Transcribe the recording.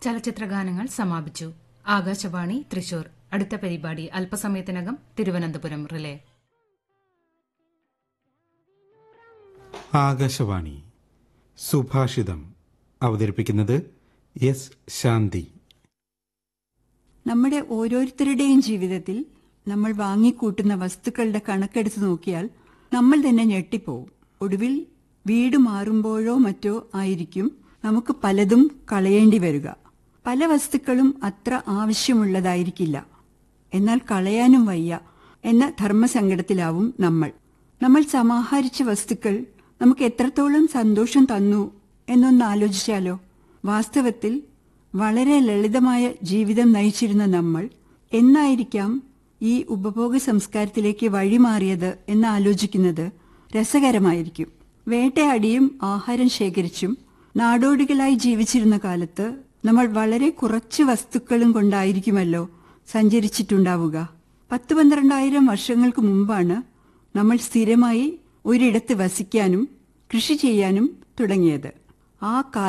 ചലച്ചിത്രഗാനങ്ങൾ സമാപിച്ചു ആകാശവാണി തൃശൂർ അടുത്ത പരിപാടി അല്പസമയത്തിനകം തിരുവനന്തപുരം റിലേ ആകാശവാണി സുഭാഷിതം അവതരിപ്പിക്കുന്നത് എസ് ശാന്തി നമ്മുടെ ഓരോരുത്തരുടെയും ജീവിതത്തിൽ നമ്മൾ വാങ്ങിക്കൂട്ടുന്ന വസ്തുക്കളുടെ കണക്കെടുത്ത് നോക്കിയാൽ നമ്മൾ തന്നെ ഞെട്ടിപ്പോവും ഒടുവിൽ വീട് മാറുമ്പോഴോ മറ്റോ ആയിരിക്കും നമുക്ക് പലതും കളയേണ്ടി വരിക പല വസ്തുക്കളും അത്ര ആവശ്യമുള്ളതായിരിക്കില്ല എന്നാൽ കളയാനും വയ്യ എന്ന ധർമ്മസങ്കടത്തിലാവും നമ്മൾ നമ്മൾ സമാഹരിച്ച വസ്തുക്കൾ നമുക്ക് എത്രത്തോളം സന്തോഷം തന്നു എന്നൊന്ന് ആലോചിച്ചാലോ വാസ്തവത്തിൽ വളരെ ലളിതമായ ജീവിതം നയിച്ചിരുന്ന നമ്മൾ എന്നായിരിക്കാം ഈ ഉപഭോഗ സംസ്കാരത്തിലേക്ക് വഴിമാറിയത് എന്ന് ആലോചിക്കുന്നത് രസകരമായിരിക്കും വേട്ടയാടിയും ആഹാരം ശേഖരിച്ചും നാടോടികളായി ജീവിച്ചിരുന്ന കാലത്ത് നമ്മൾ വളരെ കുറച്ച് വസ്തുക്കളും കൊണ്ടായിരിക്കുമല്ലോ സഞ്ചരിച്ചിട്ടുണ്ടാവുക പത്ത് പന്ത്രണ്ടായിരം വർഷങ്ങൾക്ക് മുമ്പാണ് നമ്മൾ സ്ഥിരമായി ഒരിടത്ത് വസിക്കാനും കൃഷി ചെയ്യാനും തുടങ്ങിയത് ആ കാല